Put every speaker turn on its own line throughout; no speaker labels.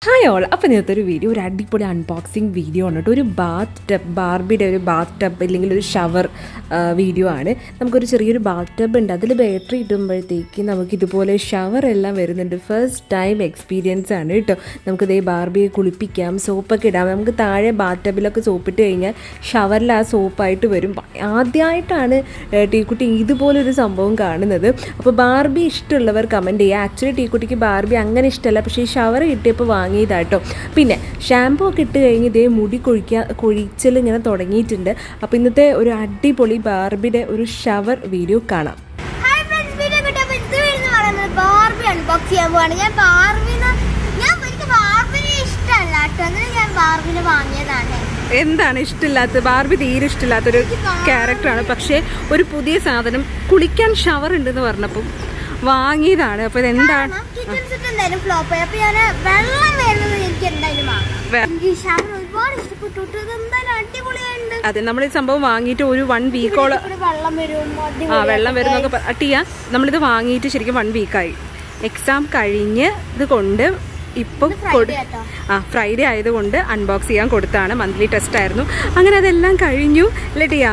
Hi all അപ്പോൾ ഇന്നത്തെ ഒരു വീഡിയോ ഒരു അടിപൊളി അൺബോക്സിങ് വീഡിയോ ആണ് കേട്ടോ ഒരു ബാത്ത് ടബ് ബാർബിയുടെ ഒരു ബാത്ത് ടബ് അല്ലെങ്കിൽ ഒരു ഷവർ വീഡിയോ ആണ് നമുക്കൊരു ചെറിയൊരു ബാത്ത് ടബ് ഉണ്ട് അതിൽ ബാറ്ററി ഇടുമ്പോഴത്തേക്ക് നമുക്ക് ഇതുപോലെ ഷവർ എല്ലാം വരുന്നുണ്ട് ഫസ്റ്റ് ടൈം എക്സ്പീരിയൻസ് ആണ് കേട്ടോ നമുക്ക് ഇതേ ബാർബിയെ കുളിപ്പിക്കാം സോപ്പൊക്കെ ഇടാം നമുക്ക് താഴെ ബാത്ത് ടബിലൊക്കെ സോപ്പിട്ട് കഴിഞ്ഞാൽ ഷവറിൽ ആ സോപ്പായിട്ട് വരും ആദ്യമായിട്ടാണ് ടീക്കുട്ടി ഇതുപോലൊരു സംഭവം കാണുന്നത് അപ്പോൾ ബാർബി ഇഷ്ടമുള്ളവർ കമൻറ്റ് ചെയ്യുക ആക്ച്വലി ടീക്കുട്ടിക്ക് ബാർബി അങ്ങനെ ഇഷ്ടമല്ല പക്ഷേ ഈ ഷവർ കിട്ടിയപ്പോൾ വാങ്ങിയതാട്ടോ പിന്നെ ഷാമ്പൂ ഒക്കെ ഇട്ട് കഴിഞ്ഞ് ഇതേ മുടി കൊഴിക്കാൻ കൊഴിച്ചൽ ഇങ്ങനെ തുടങ്ങിയിട്ടുണ്ട് അപ്പോൾ ഇന്നത്തെ ഒരു അടിപൊളി ബാർബിയുടെ ഒരു ഷവർ വീഡിയോ കാണാം
ഹായ് ഫ്രണ്ട്സ് വീഡിയോ കിട്ടിയപ്പോൾ ഇത് വരുന്ന പറയുന്നത് ബാർബി അൺബോക്സ് ചെയ്യാൻ പോവാണ് ഞാൻ ബാർബിനെ ഞാൻ എനിക്ക് ബാർബിനെ ഇഷ്ടമല്ല കേട്ടോ അങ്ങനെ ഞാൻ ബാർബിനെ വാങ്ങിയതാണ്
എന്താണ് ഇഷ്ടമില്ലാത്ത ബാർബി തീരെ ഇഷ്ടമില്ലാത്തൊരു ക്യാരക്ടറാണ് പക്ഷേ ഒരു പുതിയ സാധനം കുളിക്കാൻ ഷവർ ഉണ്ടെന്ന് പറഞ്ഞപ്പം വാങ്ങിയതാണ് അപ്പോൾ ഇതെന്താണ്
കിച്ചൺ സെറ്റ് എന്തായാലും ഫ്ലോപ്പ് ആയി അപ്പൊ ഞാൻ വെള്ളം വരുന്നത് എനിക്ക് എന്തായാലും വാങ്ങാം
വേ-
എനിക്ക് ഈ ഷവർ ഒരുപാട് ഇഷ്ടപ്പെട്ടു കേട്ടോ. ഇത് എന്തായാലും അടിപൊളിയായിട്ടുണ്ട്
അതെ നമ്മൾ ഈ സംഭവം വാങ്ങിയിട്ട് ഒരു വൺ വീക്കോളം
ഇവിടെ വെള്ളം വരും
ആ
അടിപൊളി
വെള്ളം വരുന്നൊക്കെ അട്ടിയ നമ്മളിത് വാങ്ങിയിട്ട് ശരിക്കും വൺ വീക്കായി എക്സാം കഴിഞ്ഞ് ഇത് കൊണ്ട് ഇപ്പം കൊടു
Friday ആട്ടോ.
ആ ഫ്രൈഡേ ആയതുകൊണ്ട് അൺബോക്സ് ചെയ്യാൻ കൊടുത്താണ് മന്ത്ലി ടെസ്റ്റ് ആയിരുന്നു അങ്ങനെ അതെല്ലാം കഴിഞ്ഞു അല്ലേ ടിയ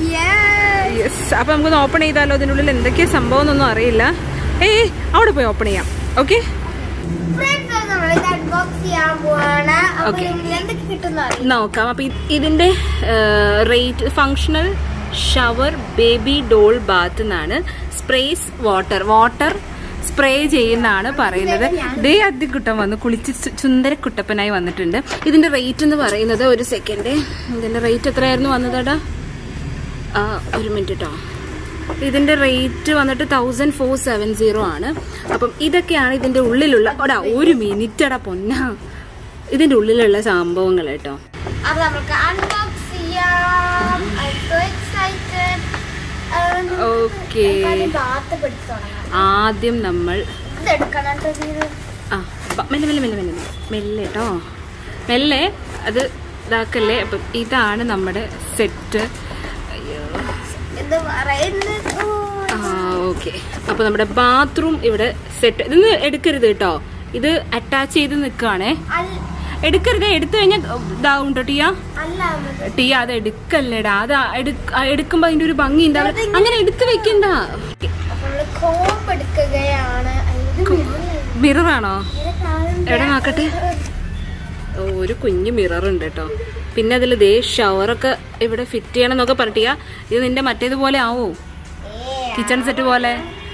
Yes.
യെസ് അപ്പം നമുക്കൊന്ന് ഓപ്പൺ ചെയ്താലോ അതിനുള്ളിൽ എന്തൊക്കെയാ സംഭവം എന്നൊന്നും അറിയില്ല ഏയ് അവിടെ പോയി ഓപ്പൺ ചെയ്യാം ഓക്കെ
Friends, നമ്മൾ ഇത് അൺബോക്സ് ചെയ്യാൻ പോവാണ് അപ്പൊ
Okay.
ഇതിൽ എന്തൊക്കെ കിട്ടുന്ന അറിയില്ല
നോക്കാം അപ്പം ഇത് ഇതിൻ്റെ rate functional shower baby doll bath എന്നാണ് സ്പ്രേസ് വാട്ടർ വാട്ടർ സ്പ്രേ ചെയ്യുന്നതാണ് പറയുന്നത് ദേ അദ്യക്കുട്ടൻ വന്ന് കുളിച്ച് ചു- ചുന്ദരക്കുട്ടപ്പനായി വന്നിട്ടുണ്ട് ഇതിന്റെ റേറ്റ് എന്ന് പറയുന്നത് ഒരു സെക്കൻഡ് ഇതിന്റെ റേറ്റ് എത്രയായിരുന്നു വന്നതടാ ആ, ഒരു മിനിറ്റ് കേട്ടോ ഇതിന്റെ റേറ്റ് വന്നിട്ട് തൗസൻഡ് ഫോർ സെവൻ സീറോ ആണ് അപ്പം ഇതൊക്കെയാണ് ഇതിന്റെ ഉള്ളിലുള്ള ഒടാ ഒരു മിനിറ്റ് അടാ പൊന്നാ ഇതിന്റെ ഉള്ളിലുള്ള സംഭവങ്ങൾ കേട്ടോ
അപ്പൊ നമുക്ക് അൺബോക്സ് ചെയ്യാം I'm so excited. Um,
Okay.
എന്തായാലും ബാത്ത് പിടിച്ച് തുടങ്ങാം.
ആദ്യം നമ്മൾ
ഇത് എടുക്കണം ട്ടോ ഇത്.
ആ ബ- മെല്ലെ മെല്ലെ മെല്ലെ മെല്ലെ മെല്ലെ കേട്ടോ മെല്ലെ അത് ഇതാക്കല്ലേ അപ്പം ഇതാണ് നമ്മുടെ സെറ്റ്
ഇത് പറയുന്നത് ഓ,
ആ ഓക്കെ അപ്പോൾ നമ്മുടെ ബാത്റൂം ഇവിടെ സെറ്റ് ഇതൊന്ന് എടുക്കരുത് കേട്ടോ ഇത് അറ്റാച്ച് ചെയ്ത് നിൽക്കുകയാണേ
അല്ല-
എടുക്കരുത് എടുത്തു കഴിഞ്ഞാൽ ഇതാവും കേട്ടോ ടിയ
അല്ല അമ്മ.
ടിയ അത് എടുക്കല്ലേടാ അത് എടുക്ക- ആ എടുക്കുമ്പോ അതിന്റെ ഒരു ഭംഗി ഉണ്ടാവില്ല അങ്ങനെ എടുത്തു വെക്കണ്ട
അപ്പൊ നമ്മള് കോമ്പ് എടുക്കുകയാണ് ഇത്
മിററാണോ
ഇത് കാണുമ്പോ-
എവിടെ നോക്കട്ടെ ഓ, ഒരു കുഞ്ഞു മിറർ ഉണ്ട് കേട്ടോ പിന്നെ അതിൽ ദേ ഷവറൊക്കെ ഇവിടെ ഫിറ്റ് ചെയ്യണം എന്നൊക്കെ പറഞ്ഞിട്ടിയാ ഇത് നിന്റെ മറ്റേതുപോലെ ആവോ
ഏ,
കിച്ചൺ സെറ്റ് പോലെ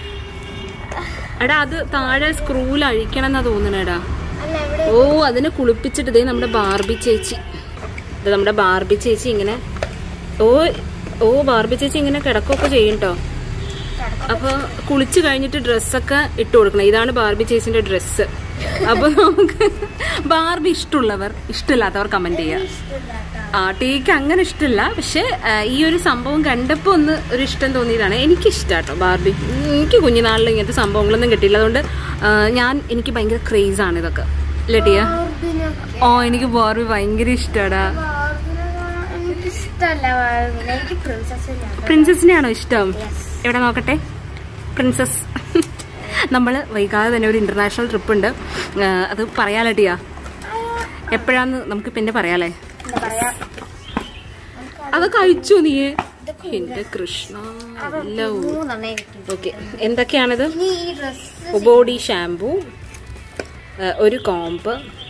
എടാ അത് താഴെ സ്ക്രൂവിൽ അഴിക്കണം എന്നാ തോന്നണേടാ
അല്ല ഇവിടെ
ഓ അതിനെ കുളിപ്പിച്ചിട്ട് ദേ നമ്മുടെ ബാർബി ചേച്ചി ഇത് നമ്മുടെ ബാർബി ചേച്ചി ഇങ്ങനെ ഓ ഓ ബാർബി ചേച്ചി ഇങ്ങനെ കിടക്കൊക്കെ ചെയ്യും കേട്ടോ അപ്പൊ കുളിച്ചു കഴിഞ്ഞിട്ട് ഡ്രസ്സൊക്കെ ഇട്ട് കൊടുക്കണം ഇതാണ് ബാർബി ചേച്ചിന്റെ ഡ്രസ്സ് അപ്പൊ നമുക്ക് ബാർബി ഇഷ്ടമുള്ളവർ ഇഷ്ടമില്ലാത്തവർ കമന്റ് ചെയ്യാം
ഇഷ്ടമില്ല ട്ടോ.
ആ ടീക്ക് അങ്ങനെ ഇഷ്ടമില്ല പക്ഷെ ആ, ഈ ഒരു സംഭവം കണ്ടപ്പോൾ ഒന്ന് ഒരു ഇഷ്ടം തോന്നിയതാണ് എനിക്ക് ഇഷ്ടാട്ടോ ബാർബി ഉം, എനിക്ക് കുഞ്ഞുനാളിൽ ഇങ്ങനത്തെ സംഭവങ്ങളൊന്നും കിട്ടിയില്ല അതുകൊണ്ട് ആ, ഞാൻ എനിക്ക് ഭയങ്കര ക്രേസ് ആണ് ഇതൊക്കെ അല്ലേ ടിയ
ബാർബിനൊക്കെ-
ഓ എനിക്ക് ബാർബി ഭയങ്കര ഇഷ്ടാടാ
ബാർബിനെ കാണാൻ എനിക്ക് ഇഷ്ടമല്ല ബാർബിനെ എനിക്ക് പ്രിൻസസ്
പ്രിൻസസിനെയാണോ ഇഷ്ടം
Yes.
എവിടെ നോക്കട്ടെ പ്രിൻസസ് നമ്മൾ വൈകാതെ തന്നെ ഒരു ഇന്റർനാഷണൽ ട്രിപ്പ് ഉണ്ട് ആ, അത് പറയാലോ ടിയ എപ്പോഴാന്ന് നമുക്ക് പിന്നെ പറയാലേ
എന്താ പറയാ
അത് കഴിച്ചു നീ എന്റെ കൃഷ്ണ എല്ലാം
മൂന്നെണ്ണേ കിട്ടി
ഓക്കെ എന്തൊക്കെയാണിത്
ഇനി ഈ ഡ്രസ്
ബോഡി ഷാംപൂ ഒരു കോമ്പ്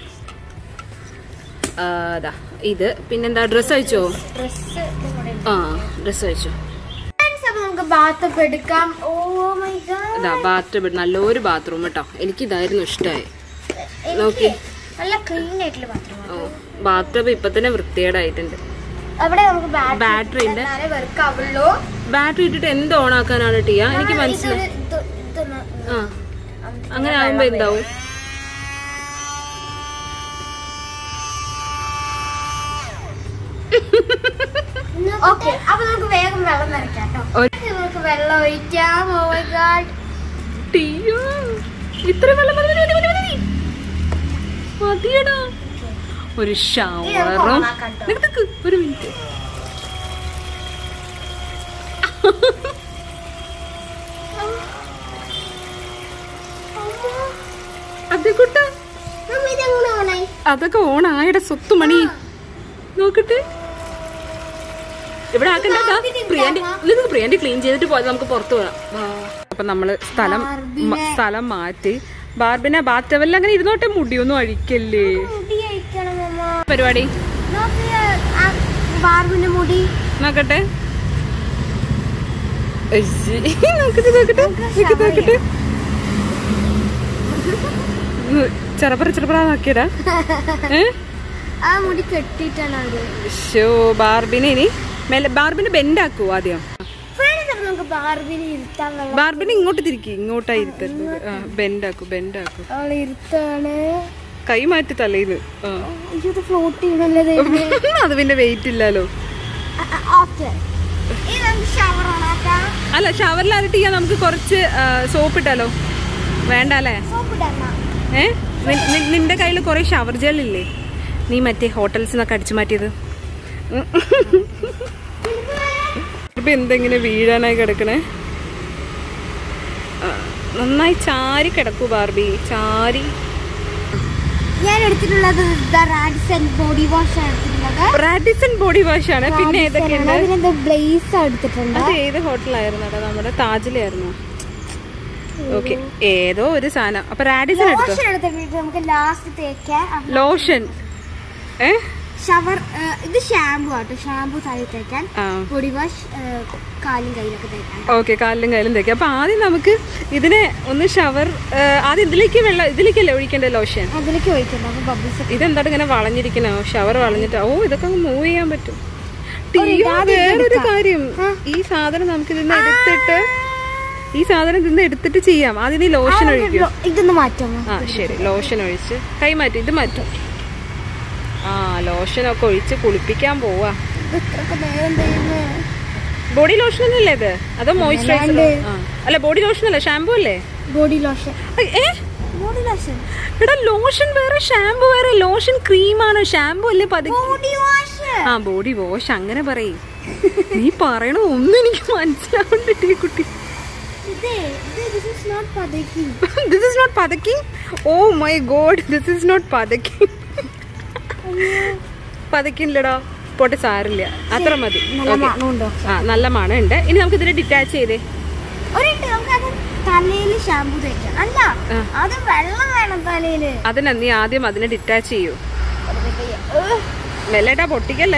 ആ, അതാ ഇത് പിന്നെന്താ ഡ്രസ്സ് അയച്ചോ
ഡ്രസ്
ആ ഡ്രസ്സ് അയച്ചോ
അപ്പൊ നമുക്ക് ബാത്ത് എടുക്കാം ഓ മൈ ഗോഡ്
ഇതാ ബാത്ത് നല്ലൊരു ബാത്റൂം കേട്ടോ എനിക്ക് ഇതായിരുന്നു ഇഷ്ടമായി നോക്കി
നല്ല ക്ലീൻ ആയിട്ടുള്ള ബാത്റൂം
ഓ ബാത്ത് ഇപ്പൊ തന്നെ വൃത്തികേടായിട്ടുണ്ട്
അവിടെ നമുക്ക്
Battery
ബാറ്ററി
ഉണ്ട്.
എന്നാലേ വർക്ക് ആവുള്ളൂ
ബാറ്ററി ഇട്ടിട്ട് എന്ത് ഓൺ ആക്കാനാണ് ടിയ എനിക്ക് മനസ്സിലായി
ഇതൊരു- ഇത് ഇതൊന്ന്
ആ അങ്ങനെ ആകുമ്പോ എന്താവും
ഓക്കെ അപ്പൊ നമുക്ക് വേഗം വെള്ളം നിറയ്ക്കാം കേട്ടോ
ഒരു-
നമുക്ക് വെള്ളം ഒഴിക്കാം ഓ മൈ ഗോഡ്
ടിയോ ഇത്ര വെള്ളം മതി, മതി, മതി, മതി, മതി. മതിയെടാ ഒരു ഷവറും
ഓണാക്കാം ട്ടോ.
നിക്ക് നിക്ക്, ഒരു മിനിറ്റ് അതെ കുട്ട
ഇതെങ്ങനെ ഓണായി
അതൊക്കെ ഓണായുടെ സ്വത്ത് മണി നോക്കട്ടെ ഇവിടെ ആക്കണ്ട പ്രിയാന്റെ ഇത് പ്രിയാന്റെ ക്ലീൻ ചെയ്തിട്ട് പോയത് നമുക്ക് പുറത്തു പോകാം അപ്പൊ നമ്മള് സ്ഥലം മ- സ്ഥലം മാറ്റി ബാർബിനെ ബാത്തവെല്ലാം അങ്ങനെ ഇരുന്നോട്ടെ മുടിയൊന്നും അഴിക്കല്ലേ
മുടി അയക്കണം അമ്മ
പരിപാടി
നോക്ക് ആ ബാർബിന്റെ മുടി
നോക്കട്ടെ അയ്യേ, നോക്കട്ടെ നോക്കട്ടെ നോക്കട്ടെ നോക്കട്ടെ ചെറുപ്പറ ചെറുപ്പറ നോക്കിയടാ ഏ
ആ മുടി കെട്ടിയിട്ടാണ് അവര്
ഷോ ബാർബിനെ ഇനി മെല്ലെ ബാർബിനെ ബെൻഡാക്കൂ ആദ്യം
ഫ്രണ്ട്സ് അപ്പൊ നമുക്ക് ബാർബിനെ ഇരുത്താൻ വെള്ളം
ബാർബിനെ ഇങ്ങോട്ട് തിരിക്കി ഇങ്ങോട്ടായി ഇരുത്തരുത് ആ ബെൻഡാക്കൂ ബെൻഡാക്കൂ
അവളെ ഇരുത്താണ്
കൈ മാറ്റി തലയില് ആ.
ഇത് ഫ്ലോട്ട് ചെയ്യണല്ലേ
അത് പിന്നെ വെയിറ്റ് ഇല്ലല്ലോ
ഓക്കെ ഇത് നമുക്ക് ഷവർ ഓണാക്കാം
അല്ല ഷവറിലായിട്ട് ചെയ്യാൻ നമുക്ക് കുറച്ച് സോപ്പ് ഇട്ടാലോ വേണ്ട അല്ലേ
സോപ്പ് ഇടണം
ഏ നി- നി- നിന്റെ കയ്യിൽ കുറെ ഷവർ ജെൽ ഇല്ലേ നീ മറ്റേ ഹോട്ടൽസിൽ നിന്നൊക്കെ അടിച്ചു മാറ്റിയത് ഉം. ഇപ്പൊ എന്തെങ്ങനെ വീഴാനായി കിടക്കണേ ആ, നന്നായി ചാരി കിടക്കൂ ബാർബി ചാരി
ഞാൻ എടുത്തിട്ടുള്ളത് റാഡിസൺ ബോഡി വാഷ് ആണ് എടുത്തിട്ടുള്ളത്
റാഡിസൺ ബോഡി വാഷ് ആണ് പിന്നെ ഏതൊക്കെ ഉണ്ട്
പിന്നെ ബ്ലേസ് എടുത്തിട്ടുണ്ട്
അത് ഏത് ഹോട്ടലായിരുന്നു അവിടെ നമ്മുടെ താജിലായിരുന്നു ഓക്കെ ഏതോ ഒരു സാധനം അപ്പൊ റാഡിസൺ എടുത്തോ
ലോഷൻ എടുത്തിട്ട് നമുക്ക് ലാസ്റ്റ് തേക്കാൻ
ലോഷൻ ഏ
ഷവർ ഇത് ഷാമ്പു ആട്ടോ ഷാമ്പു തലയിൽ തേക്കാൻ
ആ
ബോഡി വാഷ് കാലും കയ്യിലൊക്കെ തേക്കാൻ
ഓക്കെ കാലിലും കയ്യിലും തേക്കാം അപ്പൊ ആദ്യം നമുക്ക് ഇതിനെ ഒന്ന് ഷവർ ആദ്യം ഇതിലേക്ക് വെള്ളം ഇതിലേക്കല്ലേ ഒഴിക്കേണ്ട ലോഷൻ
അതിലേക്ക് ഒഴിക്കണ്ട അപ്പൊ ബബിൾസ്
ഇതെന്താ ഇങ്ങനെ വളഞ്ഞിരിക്കണോ ഷവർ വളഞ്ഞിട്ട് ഓ ഇതൊക്കെ അങ്ങ് മൂവ് ചെയ്യാൻ പറ്റും
ഒരു
ടിയോ,
ആദ്യം
വേറൊരു
എടുക്കാം.
കാര്യം ഈ സാധനം നമുക്ക് ഇതിന്ന് എടുത്തിട്ട് ഈ സാധനം ഇതിന്ന് എടുത്തിട്ട് ചെയ്യാം ആദ്യം നീ ലോഷൻ ഒഴിക്കും
ഇതൊന്ന് മാറ്റാമോ
ആ ശരി ലോഷൻ ഒഴിച്ച് കൈ മാറ്റി ഇത് മാറ്റും ആ ലോഷനൊക്കെ ഒഴിച്ച് കുളിപ്പിക്കാൻ പോവാ
ഇത് ഇത്രയൊക്കെ നേരം ചെയ്യുന്നേ
ബോഡി ലോഷൻ അല്ലേ ഇത് അതോ മോയിസ്ചറൈസർ അല്ല ബോഡി ലോഷൻ അല്ല ഷാമ്പു അല്ലേ
ബോഡി ലോഷൻ
ഐ, ഏ
ബോഡി ലോഷൻ
എടാ ലോഷൻ വേറെ ഷാമ്പു വേറെ ലോഷൻ ക്രീമാണ് ഷാമ്പു അല്ലേ പതുക്കെ
ബോഡി വാഷ്
ആ ബോഡി വാഷ് അങ്ങനെ പറയും നീ പറയണ ഒന്നും എനിക്ക് മനസ്സിലാവുന്നുണ്ട് ഈ കുട്ടി
ഇത് ഇത് ദിസ് ഇസ് നോട്ട് പതക്കി
ദിസ് ഇസ് നോട്ട് പതക്കിങ് oh my God this is not പതക്കിങ് പതക്കില്ലടാ പോട്ടെ സാരില്ല അത്ര മതി
നല്ല
Okay.
മണമുണ്ടോ
ആ നല്ല മണമുണ്ട് ഇനി നമുക്ക് ഇതിനെ ഡിറ്റാച്ച് ചെയ്തേ
ഒരു മിനിറ്റ് നമുക്ക് അത് തലയിൽ ഷാമ്പു തേക്കാം അല്ല
ആ.
അത് വെള്ളം വേണം തലയില്
അതിനെ നീ ആദ്യം അതിനെ ഡിറ്റാച്ച് ചെയ്യൂ മെല്ലേട്ടാ പൊട്ടിക്കല്ലേ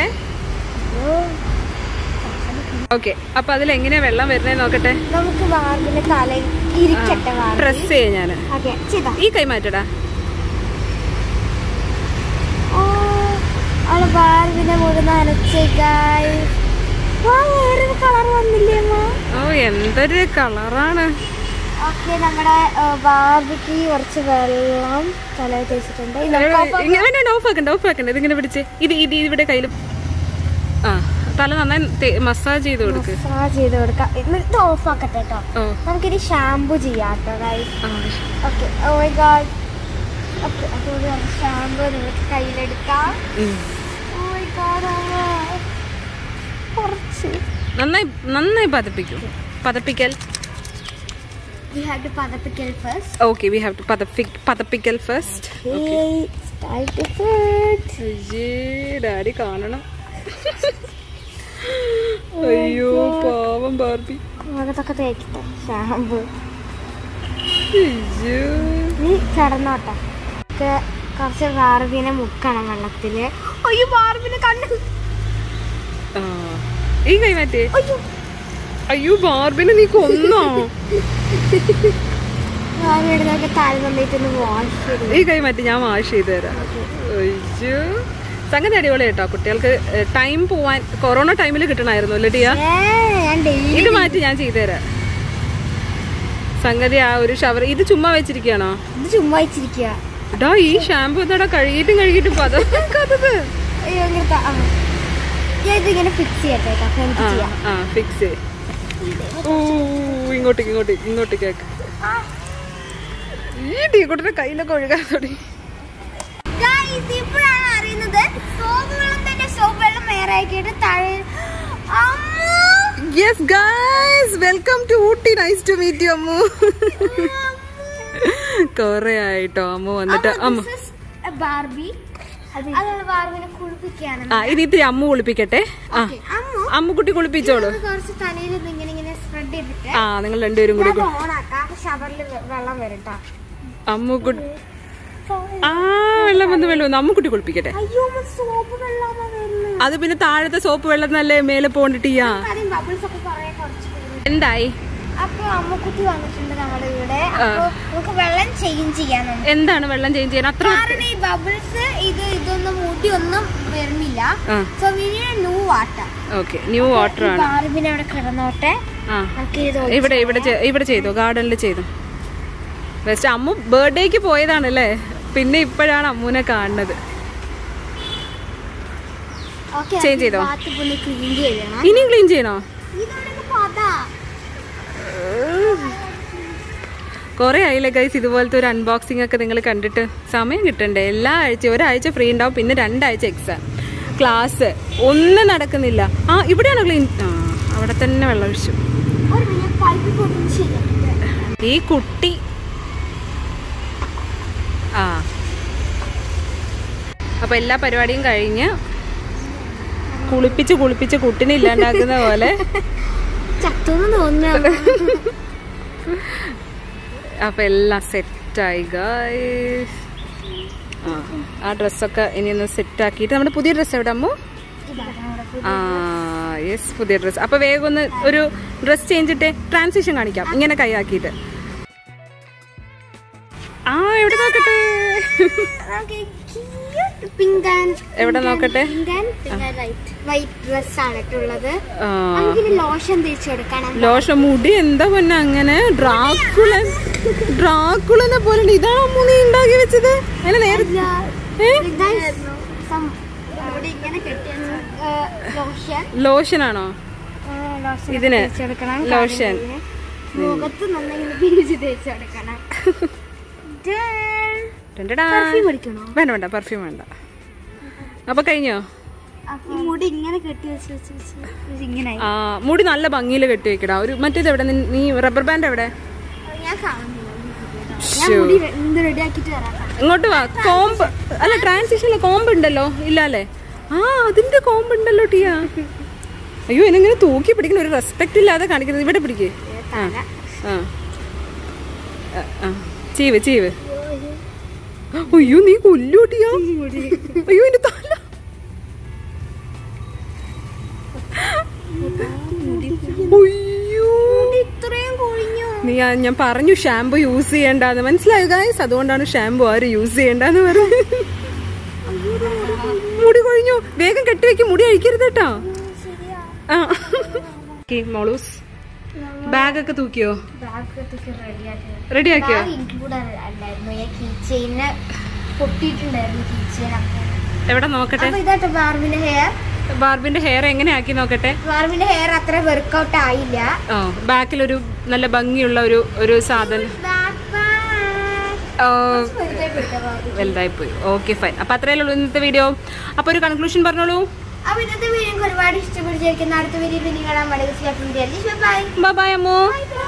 ഓക്കെ അപ്പൊ അതിൽ എങ്ങനെയാ വെള്ളം വരുന്നേ നോക്കട്ടെ
നമുക്ക് വാർഡിന്റെ തലയിൽ ഇരിക്കട്ടെ വാർഡ്
പ്രസ് ചെയ്യാം ഞാന്
ഓക്കെ ചെയ്താ
ഈ കൈ മാറ്റടാ
ഓ അവള് വാർഡിനെ മുഴുവൻ നനച്ച് guys. വാ വേറൊരു കളർ വന്നില്ലേ അമ്മ
ഓ എന്തൊരു കളറാണ്
ഓക്കെ നമ്മുടെ ബാർബിക്ക് കുറച്ച് വെള്ളം തലയിൽ തേച്ചിട്ടുണ്ട് ഇത് നമുക്ക് off ആക്കാം.
ഇങ്ങനെ ഓഫ് ആക്കണ്ട ഓഫ് ആക്കണ്ട ഇതിങ്ങനെ പിടിച്ച് ഇത് ഇത് ഇവിടെ കയ്യിലും ആ തല നന്നായി മസാജ് ചെയ്ത് കൊടുക്ക്
മസാജ് ചെയ്ത് കൊടുക്കാം ഇത് ഓഫ് ആക്കട്ടെ കേട്ടോ
ഓ
നമുക്കിനി ഷാമ്പു ചെയ്യാം കേട്ടോ ഗൈസ്
ആ
okay oh my God okay അതുകൊണ്ട് നമുക്ക് ഷാമ്പു നമുക്ക് കയ്യിലെടുക്കാം
ഉം.
ഓ മൈ ഗോഡ് കുറച്ച്
നന്നായി നന്നായി പതപ്പിക്കും പതപ്പിക്കൽ
വി ഹാവ് ടു പതപ്പിക്കൽ first
okay we have to പതപ്പിക് പതപ്പിക്കൽ ഫസ്റ്റ്
ടൈം ടു ഫുഡ്
അയ്യേ ഡാഡി കാണണം അയ്യോ പാവം ബാർബി
അകത്തൊക്കെ തേക്കട്ടെ ഷാമ്പു
അയ്യോ
നീ കിടന്നോട്ടെ ഒക്കെ കുറച്ച് ബാർബിനെ മുക്കണം വെള്ളത്തില് അയ്യോ ബാർബിനെ കണ്ടു
ആ ഈ കൈ മാറ്റേ
അയ്യോ
അയ്യോ ബാർബിനെ നീ കൊന്നോ
ബാർബിയുടെ നമുക്ക് തല നന്നായിട്ടൊന്ന് വാഷ് ചെയ്ത്
ഈ കൈ മാറ്റി ഞാൻ വാഷ് ചെയ്ത് തരാം അയ്യോ സംഗതി അടിപൊളി കേട്ടോ കുട്ടികൾക്ക് ടൈം പോവാൻ കൊറോണ ടൈമിൽ കിട്ടണമായിരുന്നു അല്ലേ ടിയ
ഏ, ഞാൻ ഡെയിലി
ഇത് മാറ്റി ഞാൻ ചെയ്തു തരാം സംഗതി ആ ഒരു ഷവർ ഇത് ചുമ്മാ വെച്ചിരിക്കുകയാണോ
ഇത് ചുമ്മാ വെച്ചിരിക്കുക
ഡാ ഈ ഷാമ്പു ഇതാടാ കഴുകിയിട്ടും കഴുകിയിട്ടും പതക്കത്
അയ്യോ ഇങ്ങനത്തെ ആ ഞാൻ ഇതിങ്ങനെ ഫിക്സ് ചെയ്യട്ടെ കേട്ടോ അപ്പൊ എനിക്ക്
ആ
ചെയ്യാം
ആ ഫിക്സ് ഓ ഇങ്ങോട്ടേക്ക് ഇങ്ങോട്ടേക്ക് ഇങ്ങോട്ടേക്ക് ആക്ക്. ഈ ടീക്കുട്ടിന്റെ കയ്യിലൊക്കെ ഒഴുകാൻ തുടങ്ങി
ഗൈസ് ഇപ്പോഴാണ് അറിയുന്നത് സോപ്പ് വെള്ളം തന്നെ സോപ്പ് വെള്ളം വേറാക്കിയിട്ട് താഴെ അമ്മോ!
Yes guys welcome to Ooty nice to meet you Ammu കൊറേ ആയിട്ടോ അമ്മു വന്നിട്ട്
അമ്മോ,
അമ്മ
this is a ബാർബി അതുള്ള ബാർബിനെ കുളിപ്പിക്കാണ്
ആ ഇത് ഇത്തിരി അമ്മു കുളിപ്പിക്കട്ടെ ആ
അമ്മ
അമ്മുക്കുട്ടി കുളിപ്പിച്ചോളൂ
ഇത് കുറച്ച് തലയിൽ ഇങ്ങനെ ഇങ്ങനെ സ്പ്രെഡ് ചെയ്തിട്ട്
ആ നിങ്ങൾ രണ്ടുപേരും കൂടി കു-
ഓണാക്കാം ഷവറിൽ വെള്ളം വരട്ടാ
അമ്മുക്കുട്ടി ആ വെള്ളം വന്ന് വെള്ളം വന്ന് അമ്മുക്കുട്ടി കുളിപ്പിക്കട്ടെ
അയ്യോ സോപ്പ് വെള്ളമാ വരുന്നത്
അത് പിന്നെ താഴത്തെ സോപ്പ് വെള്ളം നല്ലേ മേലെ പോണ്ടിട്ടിയാ
ആദ്യം ബബിൾസ് ഒക്കെ കുറെ കുറച്ച് വരും.
എന്തായി
അപ്പൊ അമ്മക്കുട്ടി വന്നിട്ടുണ്ട് നമ്മുടെ ഇവിടെ അപ്പൊ നമുക്ക് വെള്ളം ചേഞ്ച് ചെയ്യാനുണ്ട്
എന്താണ് വെള്ളം ചേഞ്ച് ചെയ്യാൻ അത്ര
കാരണം ഈ ബബിൾസ് ഇത് ഇതൊന്നും മുടി ഒന്നും വരുന്നില്ല
ആ
സോ വിനിയ new water
okay new water ആണ്
ബാർബിനെ അവിടെ കിടന്നോട്ടെ
ആ
നമുക്ക് ഇത്
ഇവിടെ ഇവിടെ ചെ- ഇവിടെ ചെയ്തോ ഗാർഡനിൽ ചെയ്തു ബെസ്റ്റ് അമ്മു ബർത്ത്ഡേക്ക് പോയതാണല്ലേ പിന്നെ ഇപ്പോഴാണ് അമ്മുവിനെ കാണുന്നത്
ഓക്കെ
Change ചെയ്തോ?
ബാത്ത് പുള്ളി ക്ലീൻ ചെയ്യണം
ഇനിയും ക്ലീൻ ചെയ്യണോ
ഇതോടെ പതാ
കുറേ ആയില്ലേ ഗൈസ് ഇതുപോലത്തെ ഒരു അൺബോക്സിംഗ് ഒക്കെ നിങ്ങൾ കണ്ടിട്ട് സമയം കിട്ടണ്ടേ എല്ലാ ആഴ്ചയും ഒരാഴ്ച ഫ്രീ ഉണ്ടാവും പിന്നെ രണ്ടാഴ്ച എക്സാം ക്ലാസ് ഒന്നും നടക്കുന്നില്ല ആ ഇവിടെയാണോ ക്ലീൻ ആ അവിടെ തന്നെ വെള്ളം ഒഴിച്ചു
ഒരു മിനിറ്റ് പൈപ്പ് പൊട്ടിച്ച് ശരിയാക്കിയിട്ട്
ഈ കുട്ടി ആ അപ്പൊ എല്ലാ പരിപാടിയും കഴിഞ്ഞ് കുളിപ്പിച്ച് കുളിപ്പിച്ച് കുട്ടിനെ ഇല്ലാണ്ടാക്കുന്ന പോലെ
ചത്തൊന്നും തോന്നുന്നു
അപ്പൊ എല്ലാം സെറ്റായി ഗൈസ് ആ ആ ഡ്രസ്സൊക്കെ ഇനി ഒന്ന് സെറ്റ് ആക്കിയിട്ട് നമ്മുടെ പുതിയ ഡ്രസ്സ് എവിടെ അമ്മു ആ യെസ് പുതിയ ഡ്രസ്സ് അപ്പൊ വേഗം ഒന്ന് ഒരു ഡ്രസ് ചേഞ്ച് ഇട്ടേ ട്രാൻസിഷൻ കാണിക്കാം ഇങ്ങനെ കൈയാക്കിയിട്ട് ആ എവിടെ നോക്കട്ടെ
പിങ്ക് ആൻഡ്
എവിടെ നോക്കട്ടെ
pink and white white dress ആണ് ഇട്ടുള്ളത്
ആ
നമുക്കിനി ലോഷൻ തേച്ച് കൊടുക്കണം
ലോഷ മുടി എന്താ പൊന്നെ അങ്ങനെ ഡ്രാക്കുളൻ ഡ്രാക്കുളനെ പോലെ ഉണ്ട്. ഇതാണ് അമ്മു നീ ഉണ്ടാക്കി വെച്ചത് അതിന് നേരെ ഏ?
ഇവിടെ ഇങ്ങനെ കെട്ടിയ ലോഷൻ
ലോഷൻ ആണോ
ലോഷൻ
ഇതിന്
തേച്ച് കൊടുക്കണം
ലോഷൻ
കാലിന്. മുഖത്ത് നന്നായി പിരിച്ച് തേച്ച് കൊടുക്കണം
ടെൻഡടാ.
പെർഫ്യൂം അടിക്കണോ
വേണ്ട വേണ്ട പെർഫ്യൂം വേണ്ട അപ്പൊ കഴിഞ്ഞോ
ഈ മുടി ഇങ്ങനെ കെട്ടി വെച്ച് വെച്ച് വെച്ച് ഇങ്ങനെ
ആ മുടി നല്ല ഭംഗിയിൽ കെട്ടി വെക്കടാ ഒരു മറ്റേത് എവിടെ നിൻ- നീ റബ്ബർ ബാൻഡ് എവിടെ
ഞാൻ കാണുന്നില്ല ഞാൻ
ശ്ശോ.
മുടി എന്ത് റെഡി ആക്കിട്ട് വരാം
ഇങ്ങോട്ട് വാ കോമ്പ് അല്ല ട്രാൻസിഷനിൽ കോമ്പ് ഉണ്ടല്ലോ ഇല്ലല്ലേ ആ അതിന്റെ കോമ്പ് ഉണ്ടല്ലോ ടിയ അയ്യോ എന്നെങ്ങനെ തൂക്കി പിടിക്കുന്ന ഒരു റെസ്പെക്ട് ഇല്ലാതെ കാണിക്കുന്നത് ഇവിടെ പിടിക്കേ ആ ആ ആ, ആ. ചീവ് ചീവ് അയ്യോ നീ കൊല്ലൂട്ടിയാ അയ്യോ എന്റെ തല അയ്യോ
ഇത്രയും കൊഴിഞ്ഞു
നീ ആ- ഞാൻ പറഞ്ഞു ഷാമ്പു യൂസ് ചെയ്യണ്ടെന്ന് മനസ്സിലായോ ഗായ്സ് അതുകൊണ്ടാണ് ഷാമ്പു ആരും യൂസ് ചെയ്യണ്ടെന്ന് പറഞ്ഞു മുടി കൊഴിഞ്ഞു വേഗം കെട്ടിവെക്കും മുടി അഴിക്കരുത് കേട്ടോ
ശരിയാ
ആ ഓക്കേ, മോളൂസ് ബാഗൊക്കെ തൂക്കിയോ
ബാഗൊക്കെ റെഡിയാക്കി
റെഡിയാക്കിയോ
ബാഗ് ഇൻക്ലൂഡ് അല്ലായിരുന്നു ഞാൻ കീ ചെയിന് പൊട്ടിയിട്ടുണ്ടായിരുന്നു കീ ചെയിൻ അപ്പൊ
എവിടെ നോക്കട്ടെ
അപ്പൊ ഇതാട്ടോ ബാർബിന്റെ ഹെയർ
ബാർബിന്റെ ഹെയർ എങ്ങനെ ആക്കി നോക്കട്ടെ
ബാർബിന്റെ ഹെയർ അത്ര വർക്കൗട്ട് ആയില്ല
ഓ ബാക്കിലൊരു നല്ല ഭംഗിയുള്ള ഒരു ഒരു സാധനം ഓ, വലുതായി പോയി ഓക്കെ ഫൈൻ അപ്പൊ അത്രയല്ലേ ഉള്ളൂ ഇന്നത്തെ വീഡിയോ അപ്പൊ ഒരു കൺക്ലൂഷൻ പറഞ്ഞോളൂ
അപ്പൊ ഇന്നത്തെ വീഡിയോ ഒരുപാട് ഇഷ്ടപ്പെട്ടിരിക്കുന്ന അടുത്ത വീഡിയോ പിന്നെ കാണാൻ വളരെ ബൈ
ബൈ ബൈ അമ്മോ
ബൈ